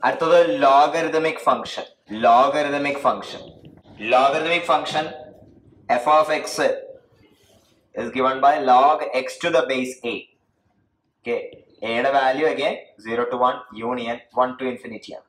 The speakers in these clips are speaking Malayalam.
അടുത്തത് logarithmic function logarithmic function logarithmic function F of X is given by log x to the base a. Okay, a യുടെ value again 0 to 1 union 1 to infinity ആണ്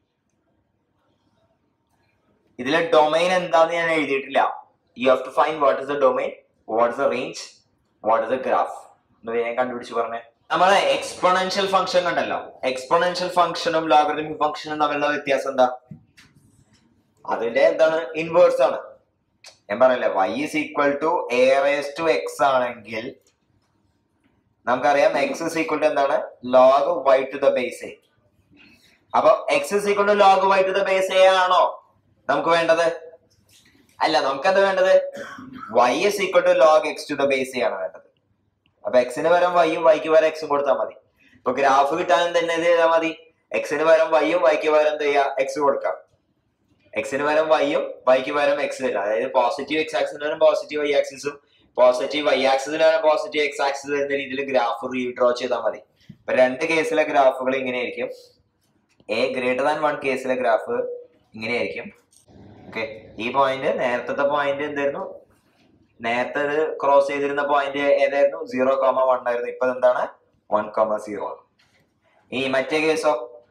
ഇതിലെ ഡൊമൈൻ എന്താന്ന് ഞാൻ എഴുതിയിട്ടില്ല you have to find what is the domain what is the range what is the graph എന്ന് വേഗം കണ്ടുപിടിച്ച് പറഞ്ഞേ നമ്മളെ എക്സ്പോണൻഷ്യൽ ഫംഗ്ഷൻ കണ്ടല്ലോ എക്സ്പോണൻഷ്യൽ ഫംഗ്ഷനും ലോഗറിതമിക് ഫംഗ്ഷനും തമ്മിലുള്ള വ്യത്യാസം എന്താ അതിന്റെ എന്താണ് ഇൻവേഴ്സ് ആണ് ഞാൻ പറയല്ലേ y is equal to A raise to X ആണെങ്കിൽ നമുക്കറിയാം എക്സ് ഇസ് ഈക്വൽ ടു എന്താണ് log Y to the base A അപ്പൊ X is equal to log Y to the base A ആണോ നമുക്ക് വേണ്ടത് അല്ല നമുക്ക് എന്താ വേണ്ടത് y is equal to log X to the base A ആണ് വേണ്ടത് അപ്പൊ എക്സിന് പകരം വൈയും വൈക്ക് പകരം എക്സും കൊടുത്താൽ മതി ഇപ്പൊ ഗ്രാഫ് കിട്ടാൻ തന്നെ എന്ത് ചെയ്താൽ മതി എക്സിന് പകരം വൈയും വൈക്ക് പകരം എന്ത് ചെയ്യുക എക്സ് കൊടുക്കാം എക്സിന് പകരം വൈയും വൈക്ക് പകരം എക്സ് വരും അതായത് പോസിറ്റീവ് എക്സ് ആക്സിന് പകരം പോസിറ്റീവ് വൈ ആക്സിസും പോസിറ്റീവ് വൈ ആക്സിന് പകരം പോസിറ്റീവ് എക്സ് ആക്സിസ് എന്ന രീതിയിൽ ഗ്രാഫ് റീഡ്രോ ചെയ്താൽ മതി ഇപ്പൊ രണ്ട് കേസിലെ ഗ്രാഫുകൾ ഇങ്ങനെയായിരിക്കും എ ഗ്രേറ്റർ ദാൻ വൺ കേസിലെ ഗ്രാഫ് ഇങ്ങനെയായിരിക്കും ഓക്കെ ഈ പോയിന്റ് നേരത്തെ പോയിന്റ് എന്തായിരുന്നു നേരത്തെ ഇത് ക്രോസ് ചെയ്തിരുന്ന പോയിന്റ് ഏതായിരുന്നു സീറോ കോമ വൺ ആയിരുന്നു ഇപ്പൊ എന്താണ് വൺ കോമ സീറോ ഈ മറ്റേ കേസോ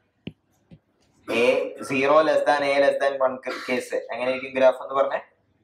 A zero less than A less than one case എങ്ങനെയായിരിക്കും ഗ്രാഫ് എന്ന് പറഞ്ഞേ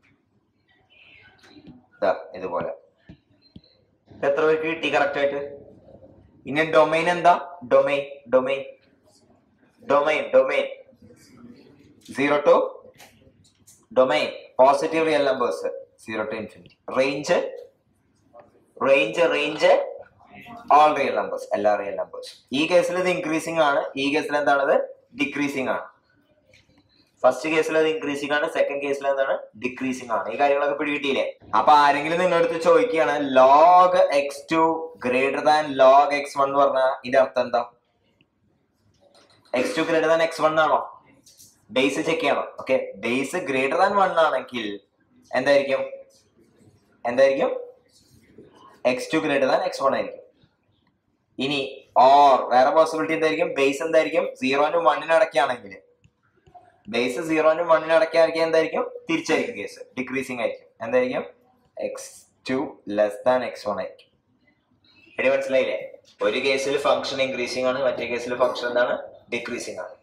ദാ ഇതുപോലെ ഇത് എത്ര പേർക്ക് കിട്ടി കറക്റ്റ് ആയിട്ട് ഇനി ഡൊമൈൻ എന്താ domain domain domain domain zero to domain positive real numbers zero to infinity range range range all real numbers എല്ലാ റിയൽ നമ്പേഴ്സ് ഈ കേസിൽ ഇത് ഇൻക്രീസിംഗ് ആണ് ഈ കേസിൽ എന്താണത് ഡിക്രീസിംഗ് ആണ് ഫസ്റ്റ് കേസിൽ അത് ഇൻക്രീസിംഗ് ആണ് സെക്കൻഡ് കേസിൽ എന്താണ് ഡിക്രീസിംഗ് ആണ് ഈ കാര്യങ്ങളൊക്കെ പിടികിട്ടിയില്ലേ അപ്പൊ ആരെങ്കിലും നിങ്ങളുടെ അടുത്ത് ചോദിക്കുകയാണ് log X two greater than log X one എന്ന് പറഞ്ഞാൽ ഇതിന്റെ അർത്ഥം എന്താ X two greater than X one ആണോ ബേസ് ചെക്ക് ചെയ്യണം okay base greater than one ആണെങ്കിൽ എന്തായിരിക്കും എന്തായിരിക്കും X two greater than X one ആയിരിക്കും ഇനി ഓർ വേറെ പോസിബിലിറ്റി എന്തായിരിക്കും ബേസ് എന്തായിരിക്കും സീറോനും വണ്ണിനും അടയ്ക്കുകയാണെങ്കിൽ ബേസ് സീറോനും വണ്ണിനും അടയ്ക്കുകയാണെങ്കിൽ എന്തായിരിക്കും തിരിച്ചായിരിക്കും കേസ് ഡിക്രീസിങ് ആയിരിക്കും എന്തായിരിക്കും X two less than X one ആയിരിക്കും എടി മനസ്സിലായില്ലേ ഒരു കേസിൽ ഫംഗ്ഷൻ ഇൻക്രീസിങ് ആണ് മറ്റേ കേസിൽ ഫംഗ്ഷൻ എന്താണ് ഡിക്രീസിങ് ആണ്